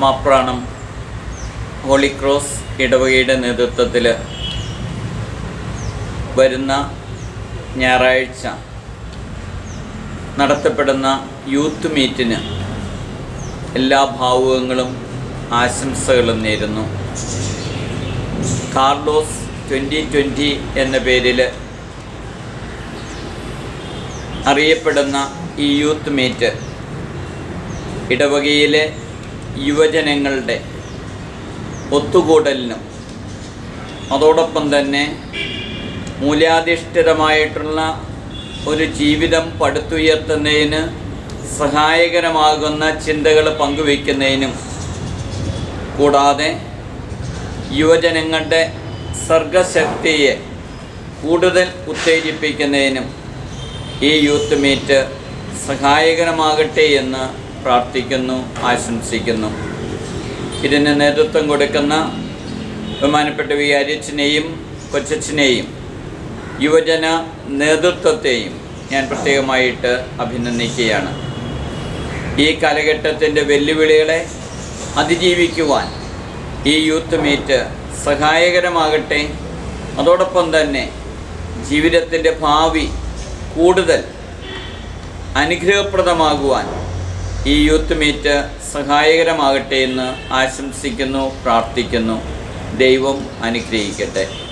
Mapranam holy cross ഇടവകയുടെ നേതൃത്വത്തിൽ വരുന്ന ഞായറാഴ്ച നടത്തപ്പെടുന്ന യൂത്ത് മീറ്റിന് എല്ലാ ഭാവുകങ്ങളും ആശംസകളും നേരുന്നു കാർലോസ് ട്വൻ്റി ട്വൻ്റി എന്ന പേരിൽ അറിയപ്പെടുന്ന ഈ യൂത്ത് മീറ്റ് ഇടവകയിലെ യുവജനങ്ങളുടെ ഒത്തുകൂടലിനും അതോടൊപ്പം തന്നെ മൂല്യാധിഷ്ഠിതമായിട്ടുള്ള ഒരു ജീവിതം പടുത്തുയർത്തുന്നതിന് സഹായകരമാകുന്ന ചിന്തകൾ പങ്കുവയ്ക്കുന്നതിനും കൂടാതെ യുവജനങ്ങളുടെ സർഗശക്തിയെ കൂടുതൽ ഉത്തേജിപ്പിക്കുന്നതിനും ഈ യൂത്ത് മീറ്റ് സഹായകരമാകട്ടെ എന്ന് പ്രാർത്ഥിക്കുന്നു ആശംസിക്കുന്നു ഇതിന് നേതൃത്വം കൊടുക്കുന്ന ബഹുമാനപ്പെട്ട വികാരിച്ചനെയും കൊച്ചച്ഛനെയും യുവജന നേതൃത്വത്തെയും ഞാൻ പ്രത്യേകമായിട്ട് അഭിനന്ദിക്കുകയാണ് ഈ കാലഘട്ടത്തിൻ്റെ വെല്ലുവിളികളെ അതിജീവിക്കുവാൻ ഈ യൂത്ത് മീറ്റ് സഹായകരമാകട്ടെ അതോടൊപ്പം തന്നെ ജീവിതത്തിൻ്റെ ഭാവി കൂടുതൽ അനുഗ്രഹപ്രദമാകുവാൻ ഈ യൂത്ത് മീറ്റ് സഹായകരമാകട്ടെ എന്ന് ആശംസിക്കുന്നു പ്രാർത്ഥിക്കുന്നു ദൈവം അനുഗ്രഹിക്കട്ടെ